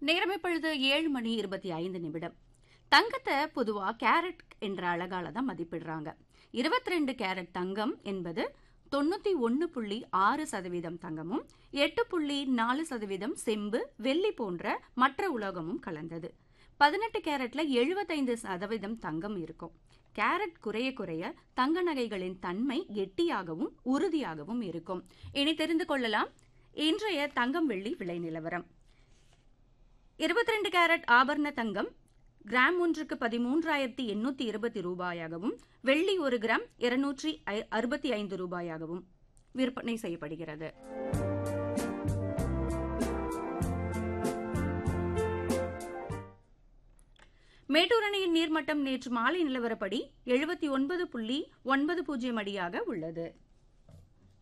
நேரம் இப்பொழுது ஏழு மணி இருபத்தி ஐந்து நிமிடம் தங்கத்தை பொதுவா கேரட் என்ற அழகால தான் மதிப்பிடுறாங்க இருபத்தி ரெண்டு கேரட் தங்கம் என்பது தொண்ணூத்தி ஒன்று புள்ளி ஆறு சதவீதம் தங்கமும் எட்டு புள்ளி நாலு சதவீதம் செம்பு வெள்ளி போன்ற மற்ற உலோகமும் கலந்தது பதினெட்டு கேரட்ல எழுபத்தைந்து சதவீதம் தங்கம் இருக்கும் கேரட் குறைய குறைய தங்க நகைகளின் தன்மை கெட்டியாகவும் உறுதியாகவும் இருக்கும் இனி தெரிந்து கொள்ளலாம் இன்றைய தங்கம் வெள்ளி விலை நிலவரம் இருபத்தி ரெண்டு கேரட் ஆபரண தங்கம் கிராம் ஒன்றுக்கு பதிமூன்றாயிரத்தி எண்ணூத்தி இருபத்தி ரூபாயாகவும் வெள்ளி ஒரு கிராம் இருநூற்றி அறுபத்தி ஐந்து ரூபாயாகவும் விற்பனை செய்யப்படுகிறது மேட்டூர் அணையின் நீர்மட்டம் நேற்று மாலை நிலவரப்படி எழுபத்தி ஒன்பது புள்ளி ஒன்பது பூஜ்ஜியம் அடியாக உள்ளது